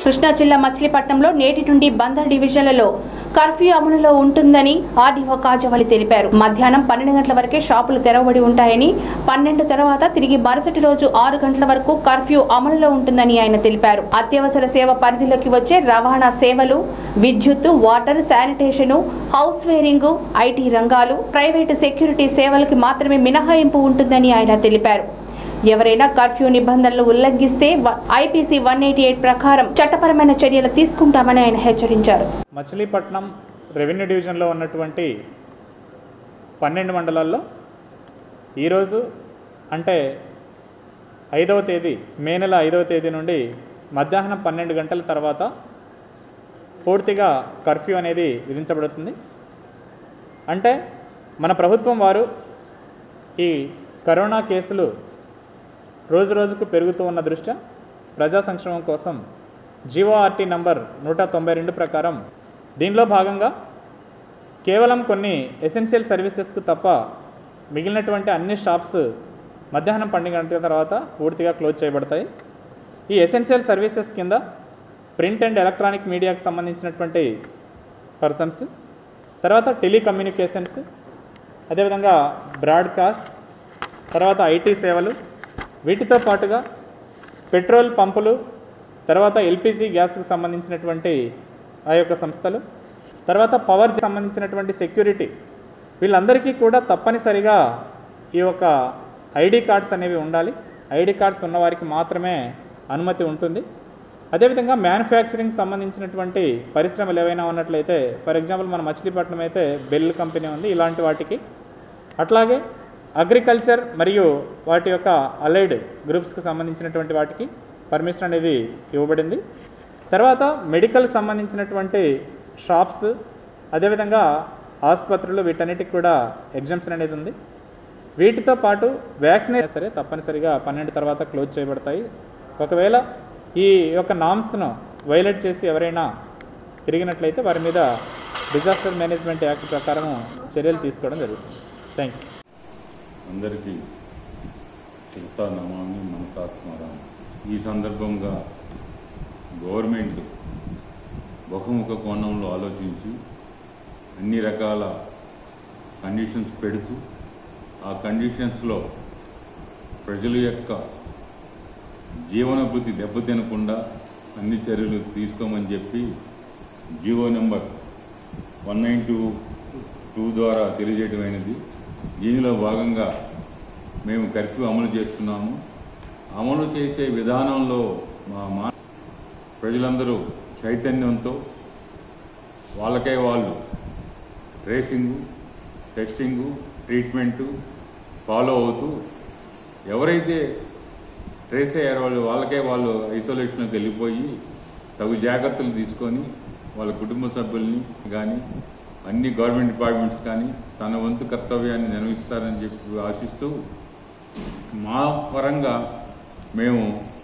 కృష్ణా జిల్లా మచిలీపట్నంలో నేటి నుండి బందర్ డివిజన్లలో కర్ఫ్యూ అమలులో ఉంటుందని ఆర్డీఓ కాజవలి తెలిపారు మధ్యాహ్నం పన్నెండు గంటల వరకే షాపులు తెరవబడి ఉంటాయని పన్నెండు తర్వాత తిరిగి మరుసటి రోజు ఆరు గంటల వరకు కర్ఫ్యూ అమలులో ఉంటుందని ఆయన తెలిపారు అత్యవసర సేవ పరిధిలోకి వచ్చే రవాణా సేవలు విద్యుత్తు water sanitation house wiring IT రంగాలు ప్రైవేటు సెక్యూరిటీ సేవలకి మాత్రమే మినహాయింపు ఉంటుందని ఆయన తెలిపారు ఎవరైనా కర్ఫ్యూ నిబంధనలు ఉల్లంఘిస్తే ఐపీసీ వన్ ఎయిటీ ఎయిట్ ప్రకారం చట్టపరమైన చర్యలు తీసుకుంటామని ఆయన హెచ్చరించారు మచిలీపట్నం రెవెన్యూ డివిజన్లో ఉన్నటువంటి పన్నెండు మండలాల్లో ఈరోజు అంటే ఐదవ తేదీ మే నెల ఐదవ తేదీ నుండి మధ్యాహ్నం పన్నెండు గంటల తర్వాత పూర్తిగా కర్ఫ్యూ అనేది విధించబడుతుంది అంటే మన ప్రభుత్వం వారు ఈ కరోనా కేసులు రోజు రోజుకు పెరుగుతూ ఉన్న దృష్ట్యా ప్రజా సంక్షేమం కోసం జీఓఆర్టీ నంబర్ నూట తొంభై రెండు ప్రకారం దీనిలో భాగంగా కేవలం కొన్ని ఎసెన్షియల్ సర్వీసెస్కు తప్ప మిగిలినటువంటి అన్ని షాప్స్ మధ్యాహ్నం పన్నెండు గంటల తర్వాత పూర్తిగా క్లోజ్ చేయబడతాయి ఈ ఎసెన్షియల్ సర్వీసెస్ కింద ప్రింట్ అండ్ ఎలక్ట్రానిక్ మీడియాకి సంబంధించినటువంటి పర్సన్స్ తర్వాత టెలికమ్యూనికేషన్స్ అదేవిధంగా బ్రాడ్కాస్ట్ తర్వాత ఐటీ సేవలు వీటితో పాటుగా పెట్రోల్ పంపులు తర్వాత ఎల్పిజి గ్యాస్కి సంబంధించినటువంటి ఆ యొక్క సంస్థలు తర్వాత పవర్ సంబంధించినటువంటి సెక్యూరిటీ వీళ్ళందరికీ కూడా తప్పనిసరిగా ఈ యొక్క ఐడి కార్డ్స్ అనేవి ఉండాలి ఐడి కార్డ్స్ ఉన్నవారికి మాత్రమే అనుమతి ఉంటుంది అదేవిధంగా మ్యానుఫ్యాక్చరింగ్ సంబంధించినటువంటి పరిశ్రమలు ఏవైనా ఉన్నట్లయితే ఫర్ ఎగ్జాంపుల్ మన మచిలీపట్నం అయితే బెల్ కంపెనీ ఉంది ఇలాంటి వాటికి అట్లాగే అగ్రికల్చర్ మరియు వాటి యొక్క అలైడ్ గ్రూప్స్కి సంబంధించినటువంటి వాటికి పర్మిషన్ అనేది ఇవ్వబడింది తర్వాత మెడికల్ సంబంధించినటువంటి షాప్స్ అదేవిధంగా ఆసుపత్రులు వీటన్నిటికి కూడా ఎగ్జామ్షన్ అనేది ఉంది వీటితో పాటు వ్యాక్సినేషన్ సరే తప్పనిసరిగా పన్నెండు తర్వాత క్లోజ్ చేయబడతాయి ఒకవేళ ఈ యొక్క నామ్స్ను వైలేట్ చేసి ఎవరైనా తిరిగినట్లయితే వారి మీద డిజాస్టర్ మేనేజ్మెంట్ యాక్ట్ ప్రకారం చర్యలు తీసుకోవడం జరుగుతుంది థ్యాంక్ యూ అందరికీ శిల్పా నమామి మనసా స్మరామి ఈ సందర్భంగా గవర్నమెంట్ బహుముఖ కోణంలో ఆలోచించి అన్ని రకాల కండిషన్స్ పెడుతూ ఆ కండిషన్స్లో ప్రజల యొక్క జీవనభృతి దెబ్బతినకుండా అన్ని చర్యలు తీసుకోమని చెప్పి GO number one nine two two ద్వారా తెలియజేయటమైనది దీనిలో భాగంగా మేము కర్ఫ్యూ అమలు చేస్తున్నాము అమలు చేసే విధానంలో మా మా ప్రజలందరూ చైతన్యంతో వాళ్ళకే వాళ్ళు ట్రేసింగు టెస్టింగు ట్రీట్మెంటు ఫాలో అవుతూ ఎవరైతే ట్రేస్ అయ్యారో వాళ్ళు వాళ్ళకే వాళ్ళు ఐసోలేషన్కి వెళ్ళిపోయి తగు జాగ్రత్తలు తీసుకొని వాళ్ళ కుటుంబ సభ్యుల్ని కానీ అన్ని గవర్నమెంట్ డిపార్ట్మెంట్స్ కానీ తన వంతు కర్తవ్యాన్ని నిర్వహిస్తారని చెప్పి ఆశిస్తూ మా పరంగా మేము